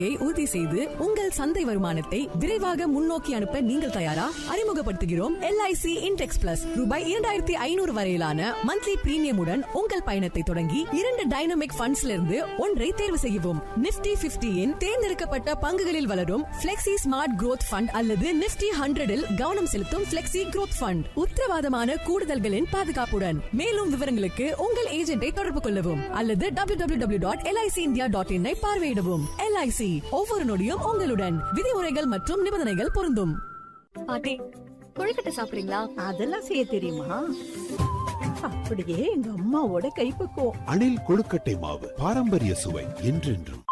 யை உறுதி செய்து உங்கள் சந்தை வருமானத்தை விரைவாக முன்னோக்கி அனுப்ப நீங்கள் தயாரா அறிமுகப்படுத்துகிறோம் எல்ஐசி இன்டெக்ஸ் பிளஸ் ரூபாய் இரண்டாயிரத்தி ஐநூறு வரையிலான மந்த்லி பிரீமியமுடன் உங்கள் பயணத்தை தொடங்கி இரண்டு டைனமிக் ஃபண்ட்ஸ்ல இருந்து ஒன்றை தேர்வு செய்யவும் நிப்டி பிப்டியின் தேர்ந்தெடுக்கப்பட்ட பங்குகளில் வளரும் பிளெக்சி ஸ்மார்ட் growth ஃபண்ட் அல்லது நிப்டி ஹண்ட்ரடில் கவனம் செலுத்தும் பிளெக்சி growth ஃபண்ட் உத்தரவாதமான கூடுதல்களின் பாதுகாப்புடன் மேலும் விவரங்களுக்கு உங்கள் ஏஜென்ட்டை தொடர்பு கொள்ளவும் அல்லது W W W dot LIC India dot in பார்வையிடவும் எல்ஐசி ஒவ்வொரு நொடியும் உங்களுடன் விதிமுறைகள் மற்றும் நிபந்தனைகள் பொருந்தும் பாட்டி கொழுக்கட்டை சாப்பிடுறீங்களா அதெல்லாம் செய்ய தெரியுமா அப்படியே எங்க அம்மாவோட கைப்பக்குவம் அணில் கொழுக்கட்டை மாவு பாரம்பரிய சுவை என்றென்றும்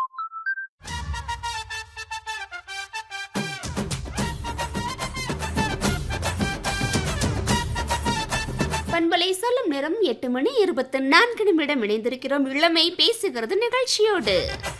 பண்பலை சொல்லும் நேரம் எட்டு மணி இருபத்தி நான்கு நிமிடம் இணைந்திருக்கிறோம் இளமை பேசுகிறது நிகழ்ச்சியோடு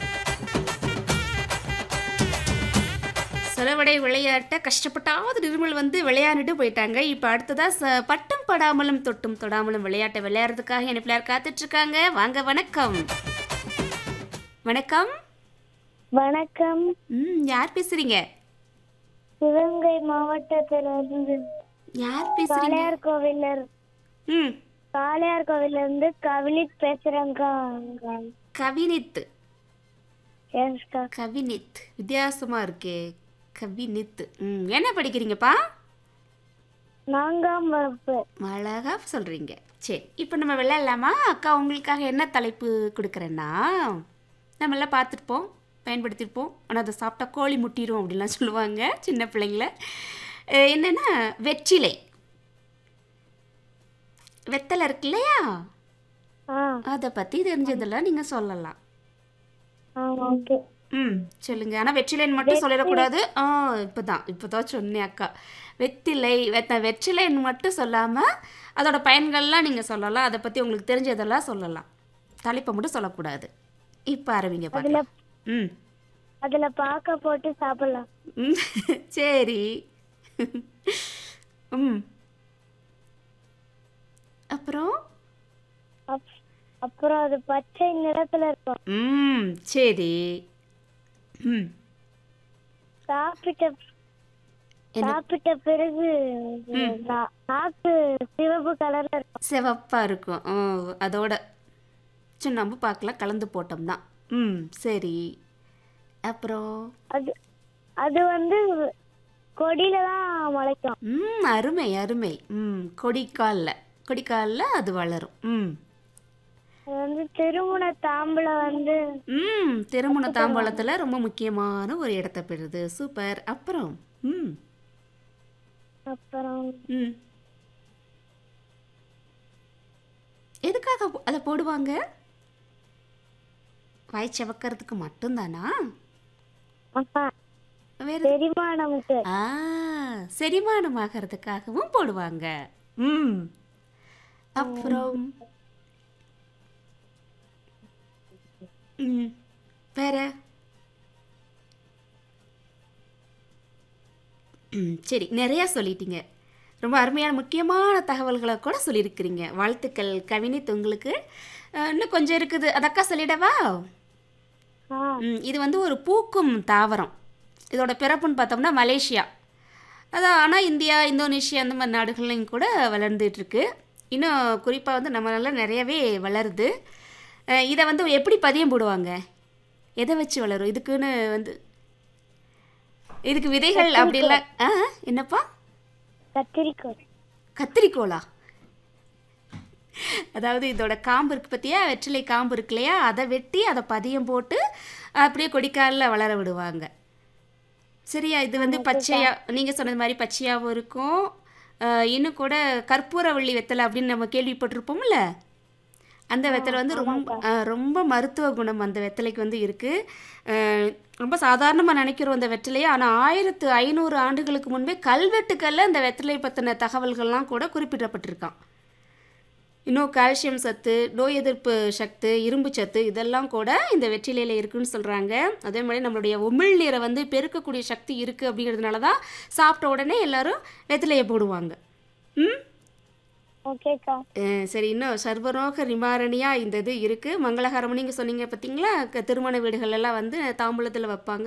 சொலவடை விளையாட்ட கஷ்டப்பட்டாவது நிர்மல் வந்து விளையாண்டுட்டு போயிட்டாங்க இப்போ அடுத்ததா ச- பட்டம் படாமலும் தொட்டும் தொடாமலும் விளையாட்டை விளையாடுறதுக்காக என்ன பிள்ளையார் காத்துட்டு இருக்காங்க வாங்க வணக்கம் வணக்கம் வணக்கம் ம் யார் பேசுறீங்க சிவகங்கை மாவட்டத்திலிருந்து யார் பேசுறீங்க காளையார் கோவில்ல இரு- ம் காளையார் கோவில்ல இருந்து கவினித் பேசுறேங்க கவினித் எஸ்கா கவினித் வித்தியாசமா இருக்கே கவினித் ம் என்ன படிக்கிறீங்கப்பா நான்காம் வகுப்பு அழகா சொல்றீங்க சரி இப்போ நம்ம விளையாடலாமா அக்கா உங்களுக்காக என்ன தலைப்பு கொடுக்குறேன்னா நம்ம எல்லாம் பார்த்துருப்போம் பயன்படுத்தியிருப்போம் ஆனால் அதை சாப்பிட்டா கோழி முட்டிரும் அப்படிலாம் சொல்லுவாங்க சின்ன பிள்ளைங்கள அஹ் என்னன்னா வெற்றிலை வெத்தலை இருக்கு இல்லையா ஆ அதை பற்றி தெரிஞ்சதெல்லாம் நீங்கள் சொல்லலாம் ஆ ஓகே ம் சொல்லுங்க ஆனால் வெற்றிலைன்னு மட்டும் சொல்லிடக்கூடாது ஆ இப்போ தான் இப்போ தான் சொன்னேன் அக்கா வெத்திலை வெத்த வெற்றிலைன்னு மட்டும் சொல்லாமல் அதோட பயன்கள்லாம் நீங்கள் சொல்லலாம் அதை பற்றி உங்களுக்கு தெரிஞ்சதெல்லாம் சொல்லலாம் தலைப்பை மட்டும் சொல்லக்கூடாது இப்போ ஆரம்பிங்க பார்க்கலாம் ம் அதுல பாக்க போட்டு சாப்பிடலாம் ம் சரி ம் அப்புறம் அப்- அப்புறம் அது பச்சை நிறத்துல இருக்கும் ம் சரி ம் சாப்பிட்ட என்ன சாப்பிட்ட பிறகு நா- நாக்கு சிவப்பு கலர்ல இருக்கும் சிவப்பாக இருக்கும் ஓ அதோட சுண்ணாம்பு பார்க்கலாம் கலந்து போட்டோம்னா ம் சரி அப்புறம் அது அது வந்து கொடியில தான் முளைக்கும் ம் அருமை அருமை ம் கொடிக்காலில் கொடிக்காலில் அது வளரும் ம் அது வந்து திருமண தாம்பலம் வந்து ம் திருமண தாம்பாளத்தில் ரொம்ப முக்கியமான ஒரு இடத்த பெறுது சூப்பர் அப்புறம் ம் அப்புறம் ம் எதுக்காக போ- அதை போடுவாங்க வாய் செவக்கிறதுக்கு மட்டும்தானா ஆஹா, வேறு செரிமானமுக்கு ஆ செரிமானம் ஆகிறதுக்காகவும் போடுவாங்க ம் அப்புறம் ம் வேற ம் சரி நிறையா சொல்லிட்டீங்க ரொம்ப அருமையான முக்கியமான தகவல்களை கூட சொல்லியிருக்கிறீங்க வாழ்த்துக்கள் கவினித் உங்களுக்கு அஹ், இன்னும் கொஞ்சம் இருக்குது அதக்கா சொல்லிடவா ஆ ம், இது வந்து ஒரு பூக்கும் தாவரம் இதோட பிறப்புன்னு பார்த்தோம்னா மலேசியா அதான் ஆனால் இந்தியா இந்தோனேஷியா அந்த மாதிரி நாடுகள்லையும் கூட வளர்ந்துட்டு இருக்கு இன்னும் குறிப்பாக வந்து நம்மளால நிறையவே வளருது அஹ், இதை வந்து எப்படி பதியம் போடுவாங்க எதை வச்சு வளரும் இதுக்குன்னு வந்து இதுக்கு விதைகள் அப்படிலாம் ஆ என்னப்பா கத்திரிக்கோள் கத்திரிக்கோலா அதாவது இதோட காம்பு இருக்கு பார்த்தியா வெற்றிலை காம்பு இருக்கு இல்லையா அதை வெட்டி அதை பதியம் போட்டு அப்படியே கொடிக்காலில் வளர விடுவாங்க சரியா இது வந்து பச்சையா நீங்கள் சொன்னது மாதிரி பச்சையாகவும் இருக்கும் அஹ், இன்னும் கூட கற்பூரவள்ளி வெத்தலை அப்படின்னு நம்ம கேள்விப்பட்டிருப்போம்ல அந்த வெத்தலை வந்து ரொம்ப அஹ், ரொம்ப மருத்துவ குணம் அந்த வெத்தலைக்கு வந்து இருக்குது ரொம்ப சாதாரணமாக நினைக்கிறோம் அந்த வெற்றிலையை ஆனால் ஆயிரத்து ஐநூறு ஆண்டுகளுக்கு முன்பே கல்வெட்டுக்களில் அந்த வெற்றிலை பற்றின தகவல்கள்லாம் கூட குறிப்பிடப்பட்டிருக்கான் இன்னும் கால்சியம் சத்து நோய் எதிர்ப்பு சத்து இரும்பு சத்து இதெல்லாம் கூட இந்த வெற்றிலையில் இருக்குன்னு சொல்கிறாங்க அதே மாதிரி நம்மளுடைய உமிழ்நீரை வந்து பெருக்கக்கூடிய சக்தி இருக்குது அப்படிங்கிறதுனால தான் சாப்பிட்ட உடனே எல்லாரும் வெற்றிலையை போடுவாங்க ம் ஓகேக்கா அஹ் சரி இன்னும் சர்வரோக நிவாரணியாக இந்த இது இருக்குது மங்களகரம்னு நீங்கள் சொன்னீங்க பார்த்தீங்களா க- திருமண வீடுகள் எல்லாம் வந்து தாம்பூலத்தில் வைப்பாங்க